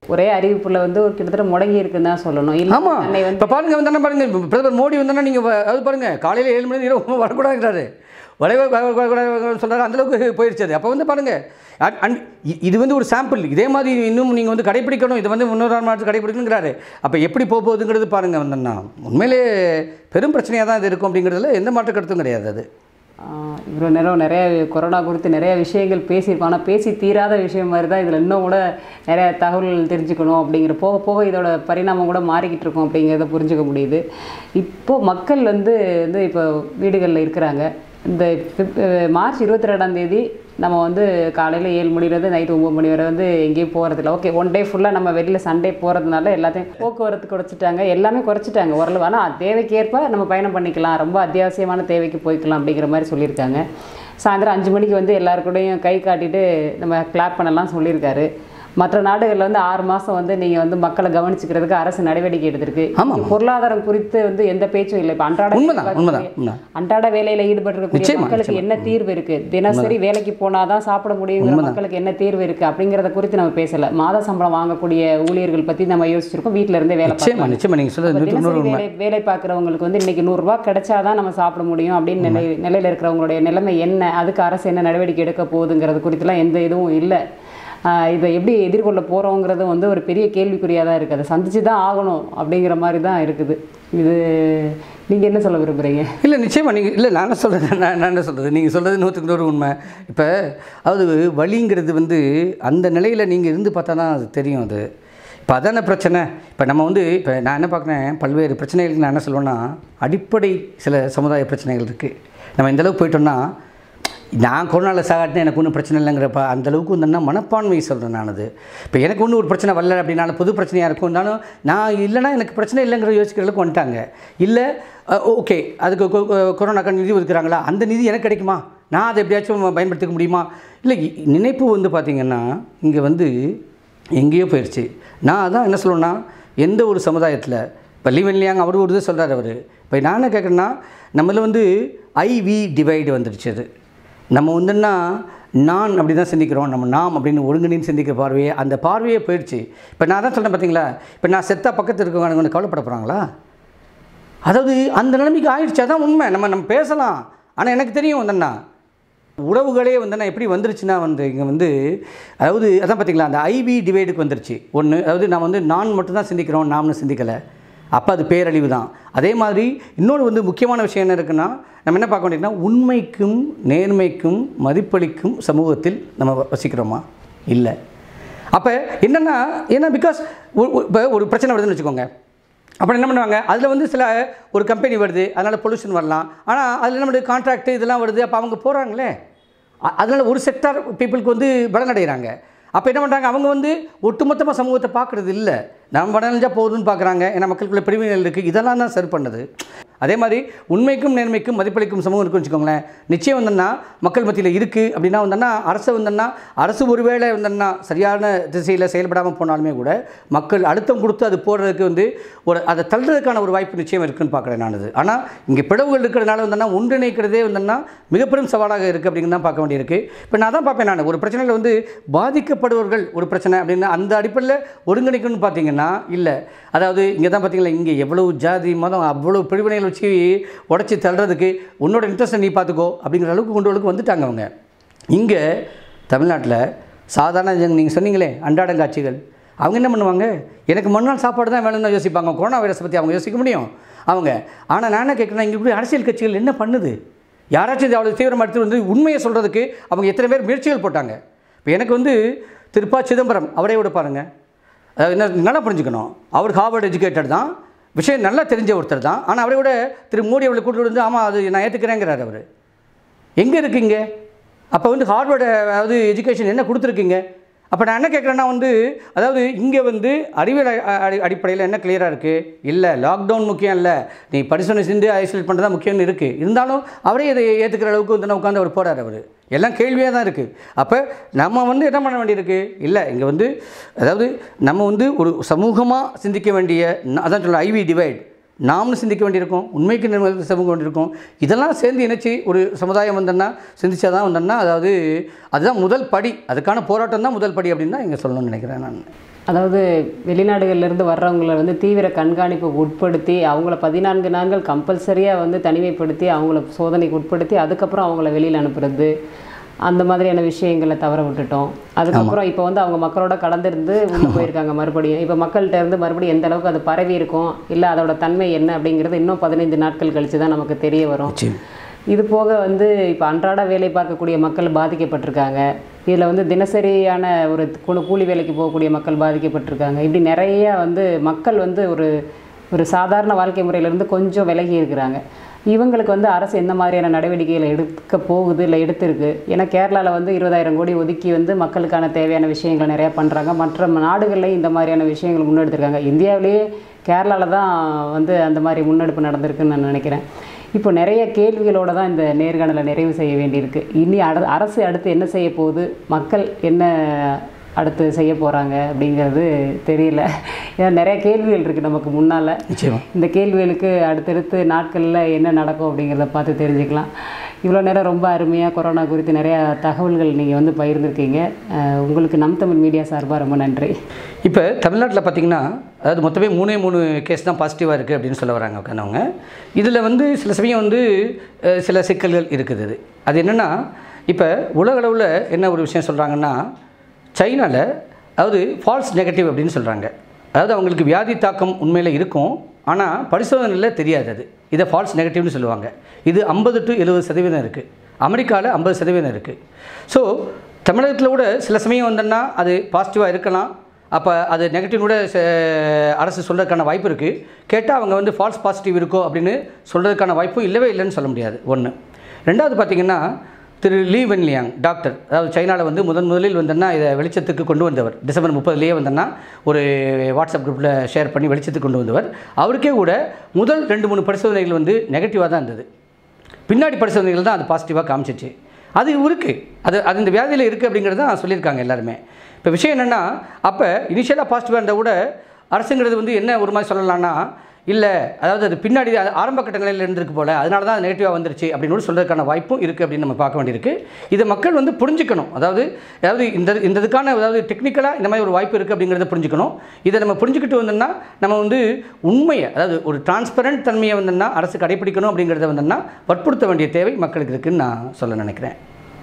ஒரே அறிவிப்புல வந்து ஒரு கிட்டத்தட்ட முடங்கி இருக்குன்னு தான் சொல்லணும் இல்லை ஆமாம் அன்னை வந்து இப்போ பாருங்க வந்தானே பாருங்க இப்ப பிரதமர் மோடி வந்தானே நீங்கள் அது பாருங்க காலையில் ஏழு மணி இரவு வரக்கூடாதுங்கிறாரு வரவே சொல்கிறாரு அந்தளவுக்கு போயிடுச்சு அது அப்போ வந்து பாருங்க அ- அன்- இ- இது வந்து ஒரு சாம்பிள் இதே மாதிரி இன்னும் நீங்கள் வந்து கடைப்பிடிக்கணும் இது வந்து முன்னூறாம் மாதத்து கடைப்பிடிக்கணுங்கிறாரு அப்போ எப்படி போக போகுதுங்கிறது பாருங்க வந்தோன்னா உண்மையிலே பெரும் பிரச்சனையாக தான் இது இருக்கும் அப்படிங்கிறதுல எந்த மாற்று கருத்தும் கிடையாது அது இவ்வளோ நேரம் நிறைய கொரோனா குறித்து நிறைய விஷயங்கள் பேசியிருக்கோம் ஆனால் பேசி தீராத விஷயம் மாதிரி தான் இதில் இன்னும் கூட நிறைய தகவல்கள் தெரிஞ்சுக்கணும் அப்படிங்கிற போக போக இதோட பரிணாமம் கூட மாறிக்கிட்டு இருக்கும் அப்படிங்கிறத புரிஞ்சுக்க முடியுது இப்போது மக்கள் வந்து வந்து இப்போ வீடுகளில் இருக்கிறாங்க இந்த பிப்- அஹ் மார்ச் இருபத்தி ரெண்டாம் தேதி நம்ம வந்து காலையில் ஏழு மணிலேருந்து நைட் ஒம்பது மணி வரை வந்து எங்கேயும் போகிறதில்ல ஓகே ஒன் டே ஃபுல்லாக நம்ம வெளியில் சண்டே போகிறதுனால எல்லாத்தையும் போக்குவரத்து குறைச்சிட்டாங்க எல்லாமே குறைச்சிட்டாங்க ஓரளவு ஆனால் தேவைக்கேற்ப நம்ம பயணம் பண்ணிக்கலாம் ரொம்ப அத்தியாவசியமான தேவைக்கு போய்க்கலாம் அப்படிங்கிற மாதிரி சொல்லியிருக்காங்க சாயந்தரம் அஞ்சு மணிக்கு வந்து எல்லாரு கூடயும் கை காட்டிட்டு நம்ம கிளாப் பண்ணலாம் சொல்லியிருக்காரு மற்ற நாடுகளில் வந்து ஆறு மாதம் வந்து நீங்கள் வந்து மக்களை கவனிச்சுக்கிறதுக்கு அரசு நடவடிக்கை எடுத்திருக்கு ஆமாம். இங்க பொருளாதாரம் குறித்து வந்து எந்த பேச்சும் இல்லை இப்போ அன்றாட உண்மைதான், வேலை உண்மைதான், பார்க்கக்கூடிய- உண்மைதான். அன்றாட வேலையில் ஈடுபட்டிருக்கக்கூடிய நிச்சயமா, மக்களுக்கு நிச்சயமா. என்ன தீர்வு இருக்கு தினசரி வேலைக்கு போனாதான் சாப்பிட முடியுங்கிற மக்களுக்கு என்ன தீர்வு இருக்கு அப்படிங்கிறத குறித்து நம்ம பேசல மாத சம்பளம் வாங்கக்கூடிய ஊழியர்கள் பத்தி நம்ம யோசிச்சிருக்கோம் வீட்ல இருந்தே வேலை நிச்சயமா பார்க்கலாம் நிச்சயமா நீங்கள் சொல்கிறது அப்ப நூற்றுக்கு நூறு தினசரி உண்மை வேலை வேலை பார்க்குறவங்களுக்கு வந்து இன்னைக்கு நூறுரூவா கிடைச்சாதான் நம்ம சாப்பிட முடியும் அப்படின்னு நிலை நிலையில் இருக்கிறவங்களுடைய நிலைமை என்ன அதுக்கு அரசு என்ன நடவடிக்கை எடுக்க போகுதுங்கிறது குறித்துலாம் எந்த இதுவும் இல்லை இதை எப்படி எதிர்கொள்ள போகிறோங்கிறது வந்து ஒரு பெரிய கேள்விக்குறியாக தான் இருக்குது அதை சந்திச்சு தான் ஆகணும் அப்படிங்கிற மாதிரி தான் இருக்குது இது நீங்கள் என்ன சொல்ல விரும்புகிறீங்க இல்லை நிச்சயமாக நீங்கள் இல்லை நான் என்ன சொல்கிறேன் நான் நான் என்ன சொல்கிறது நீங்கள் சொல்கிறது நூற்றுக்கு நூறு உண்மை இப்போ அது வலிங்கிறது வந்து அந்த நிலையில் நீங்கள் இருந்து பார்த்தா தான் அது தெரியும் அது இப்போ அதான பிரச்சனை இப்போ நம்ம வந்து இப்போ நான் என்ன பார்க்குறேன் பல்வேறு பிரச்சனைகளுக்கு நான் என்ன சொல்லுவேன்னா அடிப்படை சில சமுதாய பிரச்சனைகள் இருக்குது நம்ம இந்த அளவுக்கு போயிட்டோம்னா நான் கொரோனாவில் சாகாட்டினா எனக்கு ஒன்றும் பிரச்சனை இல்லைங்கிறப்ப அந்த அளவுக்கு வந்தோம்னா மனப்பான்மை சொல்கிறேன் நான் அது இப்போ எனக்கு ஒன்றும் ஒரு பிரச்சனை வரல அப்படின்னாலும் பொது பிரச்சனையாக இருக்கும்னாலும் நான் இல்லைன்னா எனக்கு பிரச்சனை இல்லைங்கிற யோசிக்கிற அளவுக்கு வந்துட்டாங்க இல்லை ஓகே அதுக்கு கொ- கொ- கொரோனாக்கான நிதி ஒதுக்குறாங்களா அந்த நிதி எனக்கு கிடைக்குமா நான் அதை எப்படியாச்சும் பயன்படுத்திக்க முடியுமா இல்லை இ- நினைப்பு வந்து பார்த்திங்கன்னா இங்கே வந்து எங்கேயோ போயிடுச்சு நான் அதான் என்ன சொல்லுவேன்னா எந்த ஒரு சமுதாயத்தில் இப்போ லீவன்லியாங்க அவர் ஒரு இது சொல்கிறார் அவர் இப்போ நான் என்ன கேட்குறேன்னா நம்மள வந்து ஐவி டிவைடு வந்துடுச்சு அது நம்ம வந்துன்னா நான் அப்படி தான் சிந்திக்கிறோம் நம்ம நாம் அப்படின்னு ஒருங்கிணைந்து சிந்திக்கிற பார்வையே அந்த பார்வையே போயிடுச்சு இப்போ நான் தான் சொல்கிறேன் பார்த்தீங்களா இப்போ நான் செத்தா பக்கத்தில் இருக்கவங்க எனக்கு கவலைப்பட போகிறாங்களா அதாவது அந்த நிலைமைக்கு ஆயிடுச்சு அதான் உண்மை நம்ம நம்ம பேசலாம் ஆனால் எனக்கு தெரியும் வந்தண்ணா உறவுகளே வந்தண்ணா எப்படி வந்துருச்சுன்னா வந்து இங்கே வந்து அதாவது அதான் பார்த்தீங்களா அந்த ஐவி டிவைடுக்கு வந்துருச்சு ஒன்று அதாவது நான் வந்து நான் மட்டும்தான் சிந்திக்கிறோம் நாம்னு சிந்திக்கலை அப்போ அது பேரழிவு தான் அதே மாதிரி இன்னொரு வந்து முக்கியமான விஷயம் என்ன இருக்குன்னா நம்ம என்ன பார்க்க வேண்டியதுன்னா உண்மைக்கும் நேர்மைக்கும் மதிப்பளிக்கும் சமூகத்தில் நம்ம வ- வசிக்கிறோமா இல்லை அப்போ என்னென்னா ஏன்னா பிகாஸ் இப்போ ஒரு பிரச்சனை வருதுன்னு வச்சுக்கோங்க அப்புறம் என்ன பண்ணுவாங்க அதில் வந்து சில ஒரு கம்பெனி வருது அதனால் பொல்யூஷன் வரலாம் ஆனால் அதில் நம்மளுடைய கான்ட்ராக்ட் இதெல்லாம் வருது அப்போ அவங்க போகிறாங்களே அதனால் ஒரு செக்டார் பீப்புளுக்கு வந்து பலனடைகிறாங்க அப்போ என்ன பண்ணுறாங்க அவங்க வந்து ஒட்டுமொத்தமாக சமூகத்தை பார்க்குறது இல்லை நம்ம பலனடைஞ்சா போகுதுன்னு பார்க்குறாங்க ஏன்னா மக்களுக்குள்ள பிரிவினைகள் இருக்குது இதெல்லாம் தான் சரி பண்ணுது அதே மாதிரி உண்மைக்கும் நேர்மைக்கும் மதிப்பளிக்கும் சமூகம் இருக்குன்னு வச்சுக்கோங்களேன் நிச்சயம் வந்தோன்னா மக்கள் மத்தியில் இருக்குது அப்படின்னா வந்தோன்னா அரசு வந்தோன்னா அரசு ஒருவேளை வந்தோன்னா சரியான திசையில் செயல்படாமல் போனாலுமே கூட மக்கள் அழுத்தம் கொடுத்து அது போடுறதுக்கு வந்து ஒரு அதை தள்ளுறதுக்கான ஒரு வாய்ப்பு நிச்சயம் இருக்குன்னு பார்க்குறேன் நான் அது ஆனால் இங்கே பிளவுகள் இருக்கிறதுனால வந்தோன்னா ஒன்றிணைக்கிறதே வந்தோன்னா மிகப்பெரும் சவாலாக இருக்குது அப்படின்னு தான் பார்க்க வேண்டியிருக்கு இப்போ நான் தான் பார்ப்பேன் நான் ஒரு பிரச்சனையில் வந்து பாதிக்கப்படுவர்கள் ஒரு பிரச்சனை அப்படின்னு அந்த அடிப்படையில் ஒருங்கிணைக்கணும்னு பார்த்தீங்கன்னா இல்லை அதாவது இங்கே தான் பார்த்தீங்களா இங்கே எவ்வளவு ஜாதி மதம் அவ்வளோ பிரிவினைகள் வச்சு உடச்சி தள்ளுறதுக்கு உன்னோட இன்ட்ரெஸ்ட்டை நீ பார்த்துக்கோ அப்படிங்கிற அளவுக்கு கொண்டு அளவுக்கு வந்துட்டாங்க அவங்க இங்கே தமிழ்நாட்டில் சாதாரண நீங்கள் சொன்னீங்களே அன்றாடங்காட்சிகள் அவங்க என்ன பண்ணுவாங்க எனக்கு மறுநாள் சாப்பாடு தான் வேணும்னு தான் யோசிப்பாங்க கொரோனா வைரஸ் பற்றி அவங்க யோசிக்க முடியும் அவங்க ஆனால் நான் என்ன கேட்குறேன் இங்கே கூட அரசியல் கட்சிகள் என்ன பண்ணுது யாராச்சும் இது அவ்வளோ தீவிரமாக எடுத்து வந்து உண்மையை சொல்கிறதுக்கு அவங்க எத்தனை பேர் முயற்சிகள் போட்டாங்க இப்போ எனக்கு வந்து திருப்பா சிதம்பரம் அவரே விட பாருங்க அதாவது என்ன நல்லா புரிஞ்சுக்கணும் அவர் ஹார்வர்ட் எஜுகேட்டட் தான் விஷயம் நல்லா தெரிஞ்ச ஒருத்தர் தான் ஆனால் அவரை விட திரு மோடி அவளை கூட்டிட்டு வந்து ஆமாம் அது நான் ஏற்றுக்கிறேங்கிறார் அவர் எங்கே இருக்கீங்க அப்போ வந்து ஹார்வர்டு அதாவது எஜுகேஷன் என்ன கொடுத்துருக்கீங்க அப்போ நான் என்ன கேட்குறேன்னா வந்து அதாவது இங்கே வந்து அறிவியல் அ- அடி அடிப்படையில் என்ன கிளியராக இருக்குது இல்லை லாக்டவுன் முக்கியம் இல்லை நீ பரிசோதனை செஞ்சு ஐசோலேட் பண்ணுறது தான் முக்கியம்னு இருக்குது இருந்தாலும் அவரே இதை ஏற்றுக்கிற அளவுக்கு வந்து உட்காந்து அவர் போறார் அவர் எல்லாம் கேள்வியாக தான் இருக்குது அப்போ நம்ம வந்து என்ன பண்ண வேண்டியிருக்கு இல்லை இங்கே வந்து அதாவது நம்ம வந்து ஒரு சமூகமாக சிந்திக்க வேண்டிய ந- அதான் சொல்ல ஐவி டிவைட் நாமளும் சிந்திக்க வேண்டியிருக்கும் உண்மைக்கு நிர்மல சமூகம் வேண்டியிருக்கும் இதெல்லாம் சேர்ந்து இணைச்சி ஒரு சமுதாயம் வந்தோன்னா சிந்திச்சா தான் வந்தோன்னா அதாவது அதுதான் முதல் படி அதுக்கான போராட்டம் தான் முதல் படி அப்படின்னு தான் இங்கே சொல்லணும்னு நினைக்கிறேன் நான் அதாவது வெளிநாடுகள்லேருந்து வர்றவங்கள வந்து தீவிர கண்காணிப்புக்கு உட்படுத்தி அவங்கள பதினான்கு நாட்கள் கம்பல்சரியாக வந்து தனிமைப்படுத்தி அவங்கள சோதனைக்கு உட்படுத்தி அதுக்கப்புறம் அவங்கள வெளியில் அனுப்புறது அந்த மாதிரியான விஷயங்களை தவற விட்டுட்டோம் அதுக்கப்புறம் இப்போ வந்து அவங்க மக்களோட கலந்துருந்து உள்ளே போயிருக்காங்க மறுபடியும் இப்போ மக்கள்கிட்ட இருந்து மறுபடியும் எந்த அளவுக்கு அது பரவி இருக்கும் இல்லை அதோட தன்மை என்ன அப்படிங்கிறது இன்னும் பதினைந்து நாட்கள் கழித்து தான் நமக்கு தெரிய வரும் நிச்சயம் இது போக வந்து இப்போ அன்றாட வேலை பார்க்கக்கூடிய மக்கள் பாதிக்கப்பட்டிருக்காங்க இதில் வந்து தினசரியான ஒரு கூ- கூலி வேலைக்கு போகக்கூடிய மக்கள் பாதிக்கப்பட்டிருக்காங்க இப்படி நிறைய வந்து மக்கள் வந்து ஒரு ஒரு சாதாரண வாழ்க்கை முறையிலேருந்து கொஞ்சம் விலகி இருக்கிறாங்க இவங்களுக்கு வந்து அரசு எந்த மாதிரியான நடவடிக்கைகளை எடுக்க போகுது இல்லை எடுத்திருக்கு ஏன்னா கேரளாவில் வந்து இருபதாயிரம் கோடி ஒதுக்கி வந்து மக்களுக்கான தேவையான விஷயங்களை நிறையா பண்ணுறாங்க மற்ற நாடுகள்லையும் இந்த மாதிரியான விஷயங்கள் முன்னெடுத்திருக்காங்க இந்தியாவிலேயே கேரளாவில் தான் வந்து அந்த மாதிரி முன்னெடுப்பு நடந்திருக்குன்னு நான் நினைக்கிறேன் இப்போ நிறைய கேள்விகளோட தான் இந்த நேர்காணலை நிறைவு செய்ய வேண்டியிருக்கு இனி அட அரசு அடுத்து என்ன செய்ய போகுது மக்கள் என்ன அடுத்து செய்ய போகிறாங்க அப்படிங்கிறது தெரியல ஏன்னா நிறைய கேள்விகள் இருக்குது நமக்கு முன்னால் நிச்சயமா இந்த கேள்விகளுக்கு அடுத்தடுத்து நாட்களில் என்ன நடக்கும் அப்படிங்கிறத பார்த்து தெரிஞ்சுக்கலாம் இவ்வளோ நேரம் ரொம்ப அருமையாக கொரோனா குறித்து நிறையா தகவல்கள் நீங்கள் வந்து பகிர்ந்திருக்கீங்க அஹ் உங்களுக்கு நம் தமிழ் மீடியா சார்பாக ரொம்ப நன்றி இப்போ தமிழ்நாட்டில் பார்த்தீங்கன்னா அதாவது மொத்தமே மூணே மூணு கேஸ் தான் பாசிட்டிவாக இருக்குது அப்படின்னு சொல்ல வராங்க உட்காந்தவங்க இதில் வந்து சில சமயம் வந்து அஹ், சில சிக்கல்கள் இருக்குது அது அது என்னென்னா இப்போ உலக அளவில் என்ன ஒரு விஷயம் சொல்கிறாங்கன்னா சைனாவில் அதாவது ஃபால்ஸ் நெகட்டிவ் அப்படின்னு சொல்கிறாங்க அதாவது அவங்களுக்கு வியாதி தாக்கம் உண்மையில் இருக்கும் ஆனால் பரிசோதனையில் தெரியாது அது இதை ஃபால்ஸ் நெகட்டிவ்னு சொல்லுவாங்க இது ஐம்பது டு எழுபது சதவீதம் இருக்குது அமெரிக்காவில் ஐம்பது சதவீதம் இருக்குது ஸோ தமிழகத்தில் கூட சில சமயம் வந்தோன்னா அது பாசிட்டிவாக இருக்கலாம் அப்போ அது நெகட்டிவ் கூட ச- அரசு சொல்கிறதுக்கான வாய்ப்பு இருக்குது கேட்டால் அவங்க வந்து ஃபால்ஸ் பாசிட்டிவ் இருக்கோ அப்படின்னு சொல்கிறதுக்கான வாய்ப்பும் இல்லவே இல்லைன்னு சொல்ல முடியாது ஒன்று ரெண்டாவது பார்த்திங்கன்னா திரு லீ வென்லியாங் டாக்டர் அதாவது சைனாவில் வந்து முதன் முதலில் வந்தோன்னா இதை வெளிச்சத்துக்கு கொண்டு வந்தவர் டிசம்பர் முப்பதுலேயே வந்தோன்னா ஒரு வாட்ஸ்அப் குரூப்பில் ஷேர் பண்ணி வெளிச்சத்துக்கு கொண்டு வந்தவர் அவருக்கே கூட முதல் ரெண்டு மூணு பரிசோதனைகள் வந்து நெகட்டிவாக தான் இருந்தது பின்னாடி பரிசோதனைகள் தான் அது பாசிட்டிவாக காமிச்சிச்சு அது இருக்குது அது அது இந்த வியாதியில் இருக்குது அப்படிங்கிறது தான் சொல்லியிருக்காங்க எல்லாருமே இப்போ விஷயம் என்னென்னா அப்போ இனிஷியலாக பாசிட்டிவாக இருந்தால் கூட அரசுங்கிறது வந்து என்ன ஒரு மாதிரி சொல்லலாம்னா இல்லை அதாவது அது பின்னாடி அது ஆரம்ப கட்ட நிலையில் இருந்திருக்கு போல் அதனால தான் நெகட்டிவாக வந்துருச்சு அப்படின்னு கூட சொல்கிறதுக்கான வாய்ப்பும் இருக்குது அப்படின்னு நம்ம பார்க்க வேண்டியிருக்கு இதை மக்கள் வந்து புரிஞ்சுக்கணும் அதாவது அதாவது இந்த இந்த இதுக்கான அதாவது டெக்னிக்கலாக இந்த மாதிரி ஒரு வாய்ப்பு இருக்குது அப்படிங்கிறத புரிஞ்சுக்கணும் இதை நம்ம புரிஞ்சுக்கிட்டு வந்தோம்னா நம்ம வந்து உண்மையை அதாவது ஒரு டிரான்ஸ்பரண்ட் தன்மையை வந்தோம்னா அரசு கடைப்பிடிக்கணும் அப்படிங்கிறத வந்தோம்னா வற்புறுத்த வேண்டிய தேவை மக்களுக்கு இருக்குன்னு நான் சொல்ல நினைக்கிறேன்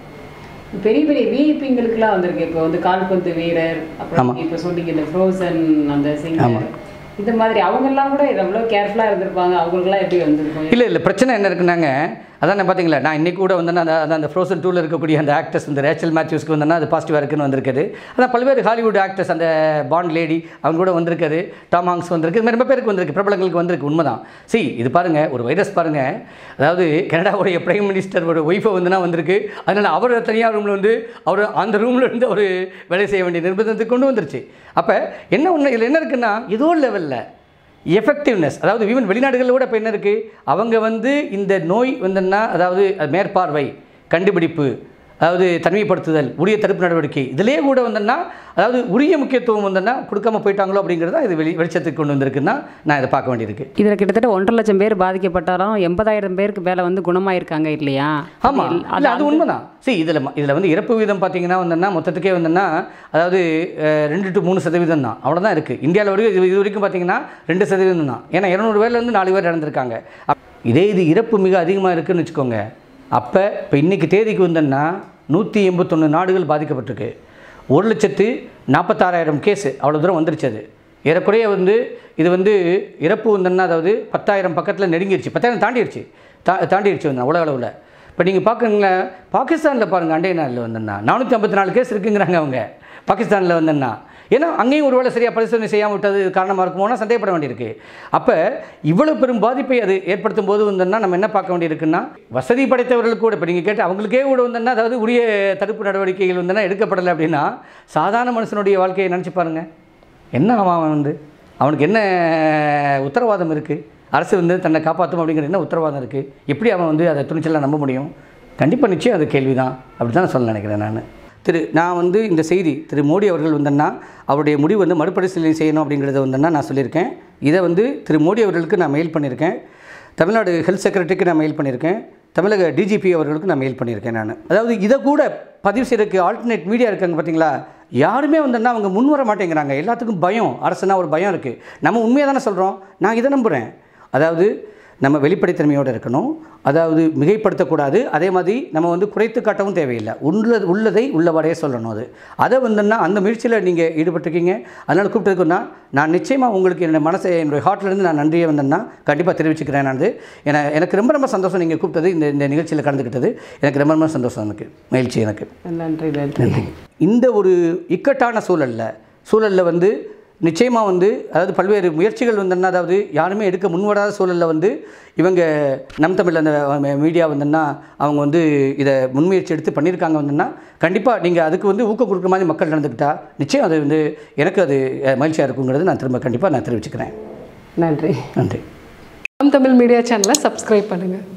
பெரிய பெரிய விஐபிங்களுக்குலாம் வந்திருக்கு இப்போ வந்து கால்பந்து வீரர் அப்புறம் இப்போ சொன்னீங்க இந்த ஃப்ரோசன் அந்த சிங்கர் இந்த மாதிரி அவங்கெல்லாம் கூட எவ்வளோ கேர்ஃபுல்லாக இருந்திருப்பாங்க அவங்களுக்குலாம் எப்படி வந்திருக்கும் இல்லை இல்லை பிரச்சனை என்ன இருக்குன்னாங்க அதான் நான் பார்த்தீங்களா நான் இன்றைக்கி கூட வந்தேன்னா அந்த அந்த- அந்த ஃப்ரோசன் டூவில் இருக்கக்கூடிய அந்த ஆக்டர்ஸ் இந்த ரேச்சல் மேத்யூஸ்க்கு வந்தேன்னா அது பாசிட்டிவாக இருக்குன்னு வந்திருக்குது அதான் பல்வேறு ஹாலிவுட் ஆக்டர்ஸ் அந்த பாண்ட் லேடி அவங்க கூட வந்திருக்காரு டாம் ஹாங்ஸ் வந்திருக்கு இது மாதிரி ரொம்ப பேருக்கு வந்திருக்கு பிரபலங்களுக்கு வந்திருக்கு உண்மைதான் சி இது பாருங்கள் ஒரு வைரஸ் பாருங்கள் அதாவது கனடாவுடைய பிரைம் மினிஸ்டரோட ஒய்ஃபை வந்துனா வந்திருக்கு அதனால் அவர் தனியாக ரூமில் வந்து அவர் அந்த ரூமில் இருந்து அவர் வேலை செய்ய வேண்டிய நிர்பந்தத்துக்கு கொண்டு வந்துருச்சு அப்போ என்ன ஒன்று இதில் என்ன இருக்குன்னா ஏதோ லெவலில் எஃபெக்டிவ்னஸ் அதாவது ஈவன் வெளிநாடுகளில் கூட இப்போ என்ன இருக்குது அவங்க வந்து இந்த நோய் வந்துன்னா அதாவது அது மேற்பார்வை கண்டுபிடிப்பு அதாவது தனிமைப்படுத்துதல் உரிய தடுப்பு நடவடிக்கை இதிலே கூட வந்தோன்னா அதாவது உரிய முக்கியத்துவம் வந்தோன்னா கொடுக்காம போயிட்டாங்களோ அப்படிங்கிறத இது வெளி வெளிச்சத்துக்கு கொண்டு வந்திருக்குன்னா நான் இதை பார்க்க வேண்டியிருக்கு இதில் கிட்டத்தட்ட ஒன்றரை லட்சம் பேர் பாதிக்கப்பட்டாலும் எண்பதாயிரம் பேருக்கு மேலே வந்து குணமாயிருக்காங்க இல்லையா ஆமாம் இல்லை அது உண்மைதான் சரி இதில் இதில் வந்து இறப்பு வீதம் பார்த்தீங்கன்னா வந்தோன்னா மொத்தத்துக்கே வந்தோன்னா அதாவது அஹ், ரெண்டு டு மூணு சதவீதம் தான் அவ்வளோதான் இருக்குது இந்தியாவில் வரைக்கும் இது இது வரைக்கும் பார்த்தீங்கன்னா ரெண்டு சதவீதம் தான் ஏன்னா இரநூறு பேர்ல இருந்து நாலு பேர் இறந்துருக்காங்க அப்- இதே இது இறப்பு மிக அதிகமாக இருக்குன்னு வச்சுக்கோங்க அப்போ இப்போ இன்றைக்கி தேதிக்கு வந்தோன்னா நூற்றி எண்பத்தொன்று நாடுகள் பாதிக்கப்பட்டிருக்கு ஒரு லட்சத்து நாற்பத்தாறாயிரம் கேஸு அவ்வளோ தூரம் வந்துருச்சு அது ஏறக்குறைய வந்து இது வந்து இறப்பு வந்தோன்னா அதாவது பத்தாயிரம் பக்கத்தில் நெருங்கிருச்சு பத்தாயிரம் தாண்டிடுச்சு தா தாண்டிடுச்சு வந்து உலக அளவில் இப்போ நீங்கள் பார்க்குறீங்களேன் பாகிஸ்தானில் பாருங்கள் அண்டை நாளில் வந்தோன்னா நானூற்றி ஐம்பத்தி நாலு கேஸ் இருக்குங்கிறாங்க அவங்க பாகிஸ்தானில் வந்தோன்னா ஏன்னா அங்கேயும் ஒருவேளை சரியாக பரிசோதனை செய்யாமல் விட்டது காரணமாக இருக்குமோனா சந்தேகப்பட வேண்டியிருக்கு அப்போ இவ்வளோ பெரும் பாதிப்பை அது ஏற்படுத்தும் போது வந்தோன்னா நம்ம என்ன பார்க்க வேண்டியிருக்குன்னா வசதி படைத்தவர்களுக்கு கூட இப்போ நீங்கள் கேட்டு அவங்களுக்கே கூட வந்தோன்னா அதாவது உரிய தடுப்பு நடவடிக்கைகள் வந்தோன்னா எடுக்கப்படலை அப்படின்னா சாதாரண மனுஷனுடைய வாழ்க்கையை நினச்சி பாருங்க என்ன அவன் அவன் வந்து அவனுக்கு என்ன உத்தரவாதம் இருக்குது அரசு வந்து தன்னை காப்பாற்றும் அப்படிங்கிற என்ன உத்தரவாதம் இருக்குது எப்படி அவன் வந்து அதை துணிச்சலாக நம்ப முடியும் கண்டிப்பாக நிச்சயம் அது கேள்வி தான் அப்படி தான் சொல்ல நினைக்கிறேன் நான் திரு நான் வந்து இந்த செய்தி திரு மோடி அவர்கள் வந்தன்னா அவருடைய முடிவு வந்து மறுபரிசீலனை செய்யணும் அப்படிங்கிறத வந்தன்னா நான் சொல்லியிருக்கேன் இதை வந்து திரு மோடி அவர்களுக்கு நான் மெயில் பண்ணியிருக்கேன் தமிழ்நாடு ஹெல்த் செக்ரட்டரிக்கு நான் மெயில் பண்ணியிருக்கேன் தமிழக டிஜிபி அவர்களுக்கு நான் மெயில் பண்ணியிருக்கேன் நான் அதாவது இதை கூட பதிவு செய்யறதுக்கு ஆல்டர்னேட் மீடியா இருக்காங்க பார்த்தீங்களா யாருமே வந்தோன்னா அவங்க முன் வர மாட்டேங்கிறாங்க எல்லாத்துக்கும் பயம் அரசுனா ஒரு பயம் இருக்குது நம்ம உண்மையாக தானே சொல்கிறோம் நான் இதை நம்புகிறேன் அதாவது நம்ம வெளிப்படைத்தன்மையோடு இருக்கணும் அதாவது மிகைப்படுத்தக்கூடாது அதே மாதிரி நம்ம வந்து குறைத்து காட்டவும் தேவையில்லை உள்ளது உள்ளதை உள்ளவாடே சொல்லணும் அது அதை வந்துன்னா அந்த முயற்சியில் நீங்கள் ஈடுபட்டிருக்கீங்க அதனால் கூப்பிட்டதுக்குன்னா நான் நிச்சயமாக உங்களுக்கு என்னோட மனசை என்னுடைய ஹார்ட்லேருந்து நான் நன்றியை வந்தேன்னா கண்டிப்பாக தெரிவிச்சுக்கிறேன் நான் அது ஏன்னா எனக்கு ரொம்ப ரொம்ப சந்தோஷம் நீங்கள் கூப்பிட்டது இந்த இந்த நிகழ்ச்சியில் கலந்துக்கிட்டது எனக்கு ரொம்ப ரொம்ப சந்தோஷம் எனக்கு மகிழ்ச்சி எனக்கு நன்றி நன்றி இந்த ஒரு இக்கட்டான சூழலில் சூழலில் வந்து நிச்சயமாக வந்து அதாவது பல்வேறு முயற்சிகள் வந்தோன்னா அதாவது யாருமே எடுக்க முன்வராத சூழலில் வந்து இவங்க நம் தமிழ் அந்த மீடியா வந்தோன்னா அவங்க வந்து இதை முன்முயற்சி எடுத்து பண்ணியிருக்காங்க வந்தோன்னா கண்டிப்பாக நீங்கள் அதுக்கு வந்து ஊக்கம் கொடுக்குற மாதிரி மக்கள் நடந்துக்கிட்டா நிச்சயம் அது வந்து எனக்கு அது அஹ், மகிழ்ச்சியாக இருக்குங்கிறது நான் திரும்ப கண்டிப்பாக நான் தெரிவிச்சுக்கிறேன் நன்றி நன்றி நம் தமிழ் மீடியா சேனலை சப்ஸ்கிரைப் பண்ணுங்கள்